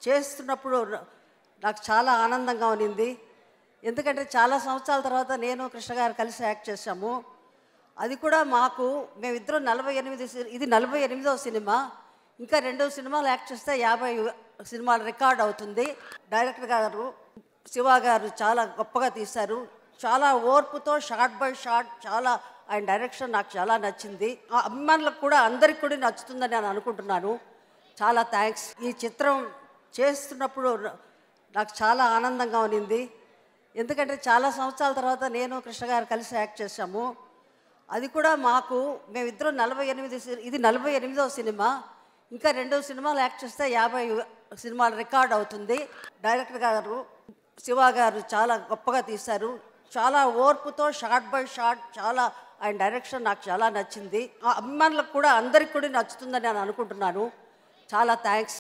చేస్తున్నప్పుడు నాకు చాలా ఆనందంగా ఉన్నింది ఎందుకంటే చాలా సంవత్సరాల తర్వాత నేను కృష్ణ గారు కలిసి యాక్ట్ చేశాము అది కూడా మాకు మేమిద్దరం నలభై ఎనిమిది సి- ఇది నలభై ఎనిమిదవ సినిమా ఇంకా రెండు సినిమాలు యాక్ట్ చేస్తే యాభై సినిమాలు రికార్డ్ అవుతుంది డైరెక్టర్ గారు శివ గారు చాలా గొప్పగా తీశారు చాలా ఓర్పుతో షార్ట్ బై షార్ట్ చాలా ఆయన డైరెక్షన్ నాకు చాలా నచ్చింది ఆ అభిమానులకు కూడా అందరికి కూడా నచ్చుతుందని నేను అనుకుంటున్నాను చాలా థ్యాంక్స్ ఈ చిత్రం చేస్తున్నప్పుడు నాకు చాలా ఆనందంగా ఉన్నింది ఎందుకంటే చాలా సంవత్సరాల తర్వాత నేను కృష్ణ గారు కలిసి యాక్ట్ చేశాము అది కూడా మాకు మేమిద్దరం నలభై ఎనిమిది సి- ఇది నలభై ఎనిమిదవ సినిమా ఇంకా రెండు సినిమాలు యాక్ట్ చేస్తే యాభై సినిమాలు రికార్డ్ అవుతుంది డైరెక్టర్ గారు శివ గారు చాలా గొప్పగా తీశారు చాలా ఓర్పుతో షార్ట్ బై షార్ట్ చాలా ఆయన డైరెక్షన్ నాకు చాలా నచ్చింది ఆ అభిమానులకు కూడా అందరికి కూడా నచ్చుతుందని నేను అనుకుంటున్నాను చాలా థ్యాంక్స్